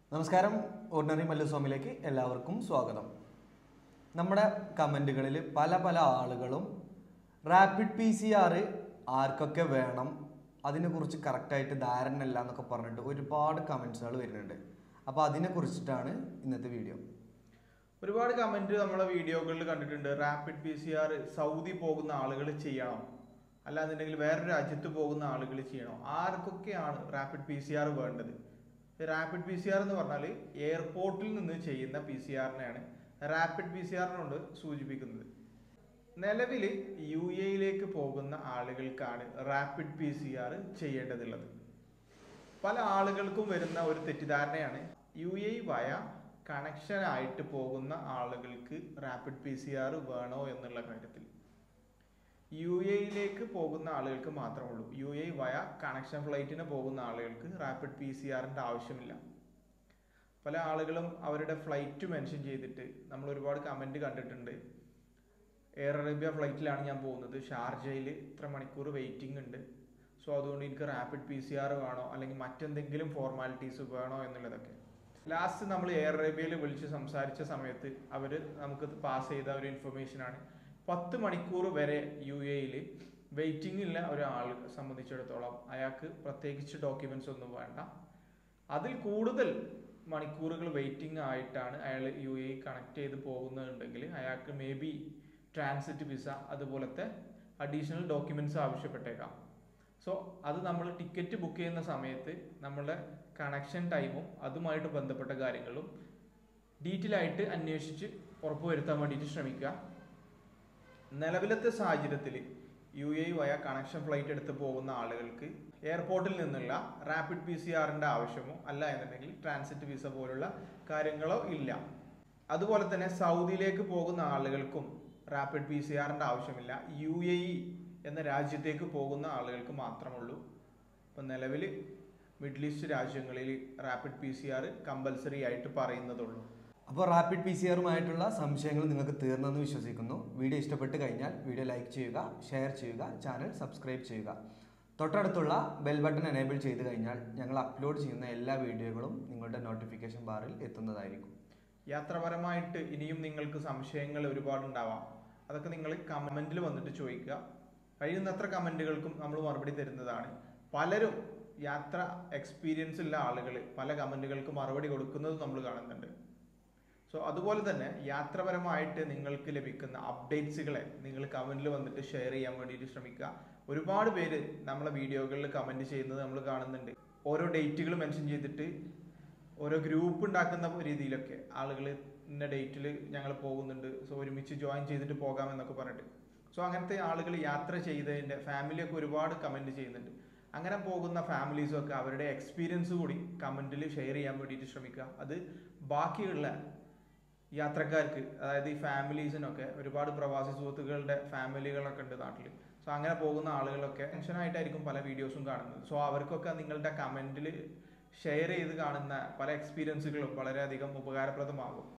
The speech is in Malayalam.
നമസ്കാരം ഓർഡിനറി മല്ലുസ്വാമിയിലേക്ക് എല്ലാവർക്കും സ്വാഗതം നമ്മുടെ കമൻറ്റുകളിൽ പല പല ആളുകളും റാപ്പിഡ് പി സി ആർ ആർക്കൊക്കെ വേണം അതിനെക്കുറിച്ച് കറക്റ്റായിട്ട് ധാരണ ഇല്ല എന്നൊക്കെ പറഞ്ഞിട്ട് ഒരുപാട് കമൻസുകൾ വരുന്നുണ്ട് അപ്പോൾ അതിനെക്കുറിച്ചിട്ടാണ് ഇന്നത്തെ വീഡിയോ ഒരുപാട് കമന്റ് നമ്മളെ വീഡിയോകളിൽ കണ്ടിട്ടുണ്ട് rapid P C R Saudi പോകുന്ന ആളുകൾ ചെയ്യണം അല്ലാന്നുണ്ടെങ്കിൽ വേറൊരു രാജ്യത്ത് പോകുന്ന ആളുകൾ ചെയ്യണം ആർക്കൊക്കെയാണ് റാപ്പിഡ് പി സി ആർ വേണ്ടത് റാപ്പിഡ് പി സി ആർ എന്ന് പറഞ്ഞാൽ എയർപോർട്ടിൽ നിന്ന് ചെയ്യുന്ന പി സി ആറിനെയാണ് റാപ്പിഡ് പി സി ആറിനോട് സൂചിപ്പിക്കുന്നത് നിലവിൽ യു എയിലേക്ക് പോകുന്ന ആളുകൾക്കാണ് റാപ്പിഡ് പി സി ആർ ചെയ്യേണ്ടതുള്ളത് പല ആളുകൾക്കും വരുന്ന ഒരു തെറ്റിദ്ധാരണയാണ് യു എ വയ കണക്ഷൻ ആയിട്ട് പോകുന്ന ആളുകൾക്ക് റാപ്പിഡ് പി സി ആർ വേണോ എന്നുള്ള കാര്യത്തിൽ യു എയിലേക്ക് പോകുന്ന ആളുകൾക്ക് മാത്രമേ ഉള്ളൂ യു എ വയ കണക്ഷൻ ഫ്ലൈറ്റിന് പോകുന്ന ആളുകൾക്ക് റാപ്പിഡ് പി സി ആറിൻ്റെ ആവശ്യമില്ല പല ആളുകളും അവരുടെ ഫ്ലൈറ്റ് മെൻഷൻ ചെയ്തിട്ട് നമ്മൾ ഒരുപാട് കമൻറ്റ് കണ്ടിട്ടുണ്ട് എയർ അറേബ്യ ഫ്ലൈറ്റിലാണ് ഞാൻ പോകുന്നത് ഷാർജയിൽ ഇത്ര മണിക്കൂർ വെയിറ്റിംഗ് ഉണ്ട് സോ അതുകൊണ്ട് എനിക്ക് റാപ്പിഡ് പി സി ആർ വേണോ അല്ലെങ്കിൽ മറ്റെന്തെങ്കിലും ഫോർമാലിറ്റീസ് വേണോ എന്നുള്ളതൊക്കെ ലാസ്റ്റ് നമ്മൾ എയർ അറേബ്യയിൽ വിളിച്ച് സംസാരിച്ച സമയത്ത് അവർ നമുക്ക് പാസ് ചെയ്ത ഒരു ഇൻഫർമേഷനാണ് പത്ത് മണിക്കൂർ വരെ യു എയിൽ വെയിറ്റിംഗ് ഉള്ള ഒരാൾ സംബന്ധിച്ചിടത്തോളം അയാൾക്ക് പ്രത്യേകിച്ച് ഡോക്യുമെന്റ്സ് ഒന്നും വേണ്ട അതിൽ കൂടുതൽ മണിക്കൂറുകൾ വെയിറ്റിംഗ് ആയിട്ടാണ് അയാൾ യു എ കണക്ട് ചെയ്ത് പോകുന്നുണ്ടെങ്കിൽ അയാൾക്ക് മേ ബി ട്രാൻസിറ്റ് വിസ അതുപോലത്തെ അഡീഷണൽ ഡോക്യുമെന്റ്സ് ആവശ്യപ്പെട്ടേക്കാം സോ അത് നമ്മൾ ടിക്കറ്റ് ബുക്ക് ചെയ്യുന്ന സമയത്ത് നമ്മളുടെ കണക്ഷൻ ടൈമും അതുമായിട്ട് ബന്ധപ്പെട്ട കാര്യങ്ങളും ഡീറ്റെയിൽ ആയിട്ട് അന്വേഷിച്ച് ഉറപ്പുവരുത്താൻ വേണ്ടിയിട്ട് ശ്രമിക്കുക നിലവിലത്തെ സാഹചര്യത്തിൽ U A via connection flight എടുത്ത് പോകുന്ന ആളുകൾക്ക് എയർപോർട്ടിൽ നിന്നുള്ള റാപ്പിഡ് പി സി ആറിന്റെ ആവശ്യമോ അല്ല എന്നുണ്ടെങ്കിൽ ട്രാൻസിറ്റ് വിസ പോലുള്ള കാര്യങ്ങളോ ഇല്ല അതുപോലെ തന്നെ സൗദിയിലേക്ക് പോകുന്ന ആളുകൾക്കും റാപ്പിഡ് പി സി ആറിന്റെ ആവശ്യമില്ല യു എ ഇ എന്ന രാജ്യത്തേക്ക് പോകുന്ന ആളുകൾക്ക് മാത്രമുള്ളൂ ഇപ്പം നിലവിൽ മിഡിൽ ഈസ്റ്റ് രാജ്യങ്ങളിൽ rapid P C R compulsory ആയിട്ട് പറയുന്നതുള്ളൂ അപ്പോൾ റാപ്പിഡ് പി സി ആറുമായിട്ടുള്ള സംശയങ്ങൾ നിങ്ങൾക്ക് തീർന്നെന്ന് വിശ്വസിക്കുന്നു വീഡിയോ ഇഷ്ടപ്പെട്ട് കഴിഞ്ഞാൽ വീഡിയോ ലൈക്ക് ചെയ്യുക ഷെയർ ചെയ്യുക ചാനൽ സബ്സ്ക്രൈബ് ചെയ്യുക തൊട്ടടുത്തുള്ള ബെൽ ബട്ടൺ എനേബിൾ ചെയ്ത് കഴിഞ്ഞാൽ ഞങ്ങൾ അപ്ലോഡ് ചെയ്യുന്ന എല്ലാ വീഡിയോകളും നിങ്ങളുടെ നോട്ടിഫിക്കേഷൻ ബാറിൽ എത്തുന്നതായിരിക്കും യാത്രപരമായിട്ട് ഇനിയും നിങ്ങൾക്ക് സംശയങ്ങൾ ഒരുപാട് ഉണ്ടാവാം അതൊക്കെ നിങ്ങൾ കമന്റിൽ വന്നിട്ട് ചോദിക്കുക കഴിയുന്നത്ര കമന്റുകൾക്കും നമ്മൾ മറുപടി തരുന്നതാണ് പലരും യാത്ര എക്സ്പീരിയൻസ് ഉള്ള ആളുകൾ പല കമന്റുകൾക്ക് മറുപടി കൊടുക്കുന്നത് നമ്മൾ കാണുന്നുണ്ട് സോ അതുപോലെ തന്നെ യാത്രപരമായിട്ട് നിങ്ങൾക്ക് ലഭിക്കുന്ന അപ്ഡേറ്റ്സുകളെ നിങ്ങൾ കമന്റിൽ വന്നിട്ട് ഷെയർ ചെയ്യാൻ വേണ്ടിയിട്ട് ശ്രമിക്കുക ഒരുപാട് പേര് നമ്മളെ വീഡിയോകളിൽ കമന്റ് ചെയ്യുന്നത് നമ്മൾ കാണുന്നുണ്ട് ഓരോ ഡേറ്റുകൾ മെൻഷൻ ചെയ്തിട്ട് ഓരോ ഗ്രൂപ്പ് ഉണ്ടാക്കുന്ന രീതിയിലൊക്കെ ആളുകൾ ഇന്ന ഡേറ്റിൽ ഞങ്ങൾ പോകുന്നുണ്ട് സോ ഒരുമിച്ച് ജോയിൻ ചെയ്തിട്ട് പോകാം എന്നൊക്കെ പറഞ്ഞിട്ട് സോ അങ്ങനത്തെ ആളുകൾ യാത്ര ചെയ്തതിൻ്റെ ഫാമിലിയൊക്കെ ഒരുപാട് കമൻറ്റ് ചെയ്യുന്നുണ്ട് അങ്ങനെ പോകുന്ന ഫാമിലീസും ഒക്കെ അവരുടെ എക്സ്പീരിയൻസ് കൂടി കമൻറ്റിൽ ഷെയർ ചെയ്യാൻ വേണ്ടിയിട്ട് ശ്രമിക്കുക അത് ബാക്കിയുള്ള യാത്രക്കാർക്ക് അതായത് ഈ ഫാമിലീസിനൊക്കെ ഒരുപാട് പ്രവാസി സുഹൃത്തുക്കളുടെ ഫാമിലികളൊക്കെ ഉണ്ട് നാട്ടിൽ സോ അങ്ങനെ പോകുന്ന ആളുകളൊക്കെ ടെൻഷനായിട്ടായിരിക്കും പല വീഡിയോസും കാണുന്നത് സോ അവർക്കൊക്കെ നിങ്ങളുടെ കമൻറ്റിൽ ഷെയർ ചെയ്ത് കാണുന്ന പല എക്സ്പീരിയൻസുകളും വളരെയധികം ഉപകാരപ്രദമാകും